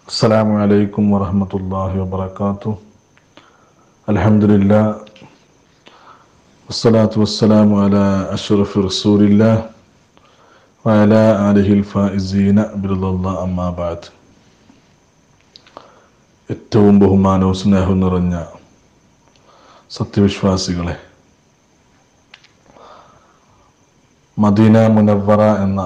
السلام عليكم ورحمة الله وبركاته الحمد لله والصلاة والسلام على أشرف رسول الله وعلى آله الفائزين برضا الله أما بعد ഏറ്റവും ബഹുമാനവും സ്നേഹവും നിറഞ്ഞ സത്യവിശ്വാസികളെ മദീന മുനവറ എന്ന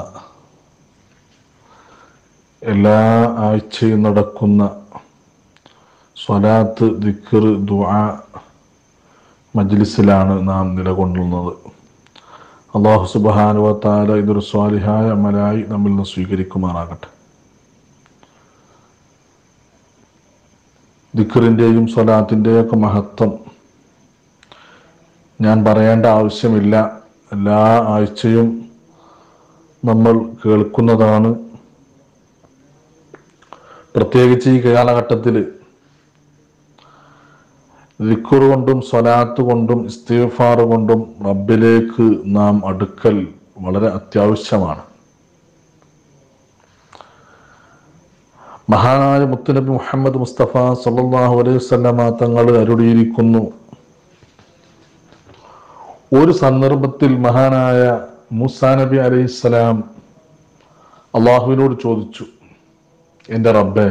എല്ലാ ആഴ്ചയും നടക്കുന്ന സ്വലാത്ത് ദിക്കർ ദുആ മജ്ലിസിലാണ് നാം നിലകൊള്ളുന്നത് അള്ളാഹു സുബാനുവ താല ഇതൊരു സ്വാലിഹായ അമലായി നമ്മിൽ നിന്ന് സ്വീകരിക്കുമാറാകട്ടെ ദിക്കറിൻ്റെയും സ്വലാത്തിൻ്റെയും ഒക്കെ മഹത്വം ഞാൻ പറയേണ്ട ആവശ്യമില്ല എല്ലാ ആഴ്ചയും നമ്മൾ കേൾക്കുന്നതാണ് പ്രത്യേകിച്ച് ഈ കാലഘട്ടത്തിൽ ദിക്കുർ കൊണ്ടും സ്വലാത്ത് കൊണ്ടും ഇസ്തിഫാർ കൊണ്ടും റബ്ബിലേക്ക് നാം അടുക്കൽ വളരെ അത്യാവശ്യമാണ് മഹാനായ മുത്തുനബി മുഹമ്മദ് മുസ്തഫ സല്ലല്ലാഹു അലൈഹി വസല്ലമ തങ്ങൾ അരുളിയിരിക്കുന്നു ഒരു സന്ദർഭത്തിൽ മഹാനായ മൂസാ നബി അലൈഹിസ്സലാം അള്ളാഹുവിനോട് ചോദിച്ചു എൻ്റെ റബ്ബെ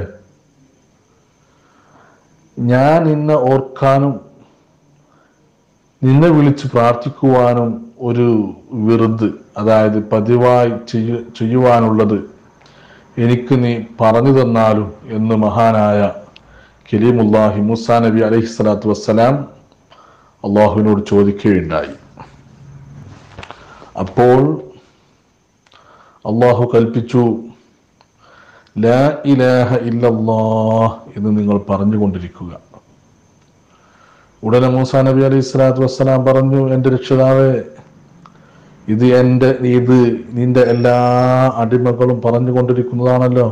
ഞാൻ നിന്നെ ഓർക്കാനും നിന്നെ വിളിച്ച് പ്രാർത്ഥിക്കുവാനും ഒരു വിറുത് അതായത് പതിവായി ചെയ്യ ചെയ്യുവാനുള്ളത് എനിക്ക് നീ പറഞ്ഞു തന്നാലും എന്ന് മഹാനായ കലീമുല്ലാഹി മുസാ നബി അലൈഹി സ്വലാത്തു വസ്സലാം അള്ളാഹുവിനോട് ചോദിക്കുകയുണ്ടായി അപ്പോൾ അള്ളാഹു കൽപ്പിച്ചു ലാ ഇലാഹ ഇല്ലല്ലാഹ് എന്ന് നിങ്ങൾ പറഞ്ഞുകൊണ്ടിരിക്കുക ഉടനെ മൂസാ നബി അലൈഹി സ്വലാത്തു വസ്സലാം പറഞ്ഞു എൻ്റെ രക്ഷിതാവേ ഇത് എൻ്റെ ഇത് നിന്റെ എല്ലാ അടിമകളും പറഞ്ഞുകൊണ്ടിരിക്കുന്നതാണല്ലോ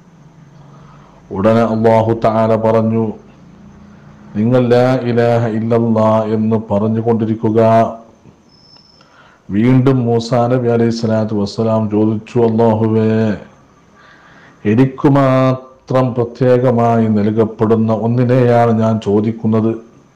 ഉടനെ അള്ളാഹു താല പറഞ്ഞു നിങ്ങൾ ലാ ഇലാഹ ഇല്ലല്ലാ എന്ന് പറഞ്ഞുകൊണ്ടിരിക്കുക വീണ്ടും മൂസാ നബി അലൈഹി സ്വലാത്തു വസ്സലാം ചോദിച്ചു അള്ളാഹുവേ എനിക്ക് മാത്രം പ്രത്യേകമായി നൽകപ്പെടുന്ന ഒന്നിനെയാണ് ഞാൻ ചോദിക്കുന്നത്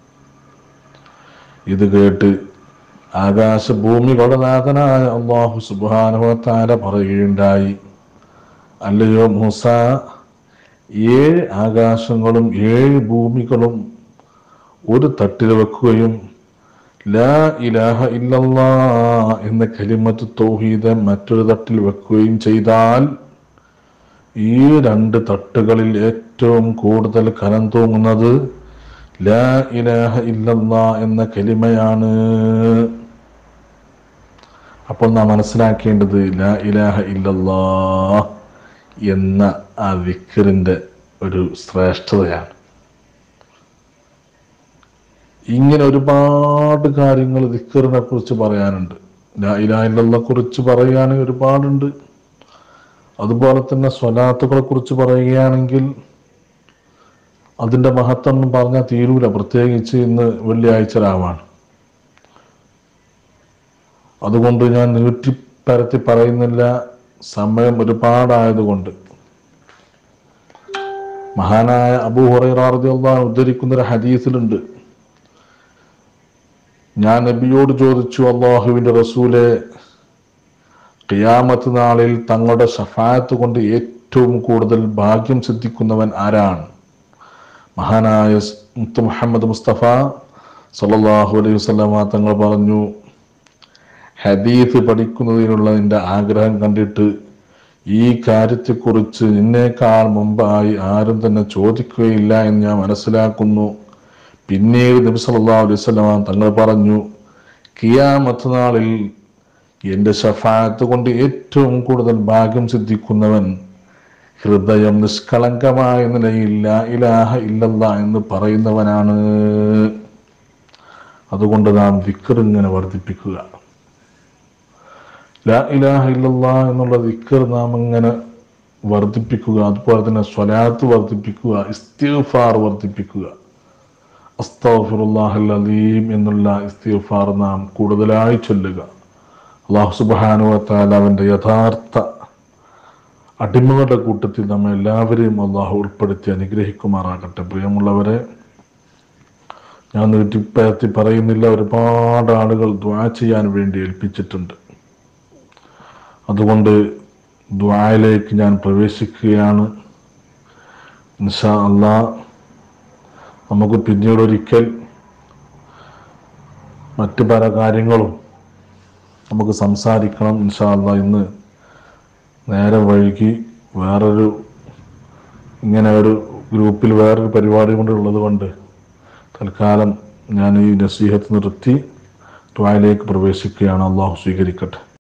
ഇത് കേട്ട് ആകാശഭൂമികളുടെ നാഥനായ അള്ളാഹു സുബാനുവത്താര പറയുകയുണ്ടായി അല്ലയോ മൂസ ഏഴ് ആകാശങ്ങളും ഏഴ് ഭൂമികളും ഒരു തട്ടിൽ വെക്കുകയും ലാ ഇലാഹ ഇല്ലല്ലാ എന്ന കലിമത്ത് തൗഹീദ് മറ്റൊരു തട്ടിൽ വെക്കുകയും ചെയ്താൽ ഈ രണ്ട് തട്ടുകളിൽ ഏറ്റവും കൂടുതൽ കനം തൂങ്ങുന്നത് ലാ ഇലാഹ ഇല്ലല്ലാ എന്ന കലിമയാണ് അപ്പോൾ നാം മനസ്സിലാക്കേണ്ടത് ലാ ഇലാഹ ഇല്ലല്ലാ എന്ന ആ വിക്കറിൻ്റെ ഒരു ശ്രേഷ്ഠതയാണ് ഇങ്ങനെ ഒരുപാട് കാര്യങ്ങൾ ദിക്കറിനെ കുറിച്ച് പറയാനുണ്ട് ലാ ഇലാഹ ഇല്ലല്ലാ കുറിച്ച് പറയുകയാണെങ്കിൽ ഒരുപാടുണ്ട് അതുപോലെ തന്നെ സ്വലാത്തുകളെ കുറിച്ച് പറയുകയാണെങ്കിൽ അതിൻ്റെ മഹത്വം പറഞ്ഞാൽ തീരൂല പ്രത്യേകിച്ച് ഇന്ന് വെള്ളിയാഴ്ച രാവാണ് അതുകൊണ്ട് ഞാൻ നീട്ടിപ്പരത്തി പറയുന്നില്ല സമയം ഒരുപാടായതുകൊണ്ട് മഹാനായ അബൂ ഹുറൈറാർദിയുള്ള ഉദ്ധരിക്കുന്ന ഒരു ഹദീസിലുണ്ട് ഞാൻ നബിയോട് ചോദിച്ചു അള്ളാഹുവിൻ്റെ റസൂലെ ഖിയാമത്ത് നാളിൽ തങ്ങളുടെ ഷഫായത്ത് കൊണ്ട് ഏറ്റവും കൂടുതൽ ഭാഗ്യം സിദ്ധിക്കുന്നവൻ ആരാണ് മഹാനായ മുത്ത് മുഹമ്മദ് മുസ്തഫ സല്ലല്ലാഹു അലൈഹി വസല്ലമ തങ്ങൾ പറഞ്ഞു ഹദീസ് പഠിക്കുന്നതിനുള്ള നിന്റെ ആഗ്രഹം കണ്ടിട്ട് ഈ കാര്യത്തെക്കുറിച്ച് നിന്നേക്കാൾ മുമ്പായി ആരും തന്നെ ചോദിക്കുകയില്ല എന്ന് ഞാൻ മനസ്സിലാക്കുന്നു പിന്നീട് നബി സല്ലല്ലാഹു അലൈഹി വസല്ലമ തങ്ങൾ പറഞ്ഞു കിയാമത്ത് നാളിൽ എൻ്റെ ഷഫായത്ത് കൊണ്ട് ഏറ്റവും കൂടുതൽ ഭാഗ്യം സിദ്ധിക്കുന്നവൻ ഹൃദയം നിഷ്കളങ്കമായ നിലയിൽ ലാ ഇലാഹ ഇല്ലല്ല എന്ന് പറയുന്നവനാണ് അതുകൊണ്ട് നാം വിക്കർ ഇങ്ങനെ വർദ്ധിപ്പിക്കുക ലാ ഇലാഹ ഇല്ലല്ല എന്നുള്ള വിക്കർ നാം ഇങ്ങനെ വർദ്ധിപ്പിക്കുക അതുപോലെ തന്നെ സ്വലാത്ത് വർദ്ധിപ്പിക്കുക ഇസ്തിഫാർ വർദ്ധിപ്പിക്കുക അസ്തഫിറുല്ലാഹൽ അലീം എന്നുള്ള ഇസ്തിഫാർ നാം കൂടുതലായി ചൊല്ലുക അള്ളാഹു സുബാനുവത്താൽ അവൻ്റെ യഥാർത്ഥ അടിമകളുടെ കൂട്ടത്തിൽ നമ്മെ എല്ലാവരെയും അള്ളാഹു ഉൾപ്പെടുത്തി അനുഗ്രഹിക്കുമാറാകട്ടെ പ്രിയമുള്ളവരെ ഞാൻ നീട്ടിപ്പയർത്തി പറയുന്നില്ല ഒരുപാട് ആളുകൾ ദ്വാ ചെയ്യാൻ വേണ്ടി ഏൽപ്പിച്ചിട്ടുണ്ട് അതുകൊണ്ട് ദ്വായിലേക്ക് ഞാൻ പ്രവേശിക്കുകയാണ് ഇൻഷാ അള്ളാ നമുക്ക് പിന്നീട് ഒരിക്കൽ മറ്റ് പല കാര്യങ്ങളും നമുക്ക് സംസാരിക്കണം ഇൻഷാ അള്ളാ ഇന്ന് നേരെ വഴുകി വേറൊരു ഇങ്ങനെ ഒരു ഗ്രൂപ്പിൽ വേറൊരു പരിപാടി കൊണ്ട് ഉള്ളത് കൊണ്ട് തൽക്കാലം ഞാൻ ഈ നസീഹത്ത് നിർത്തി ദ്വായിലേക്ക് പ്രവേശിക്കുകയാണ് അള്ളാഹു സ്വീകരിക്കട്ടെ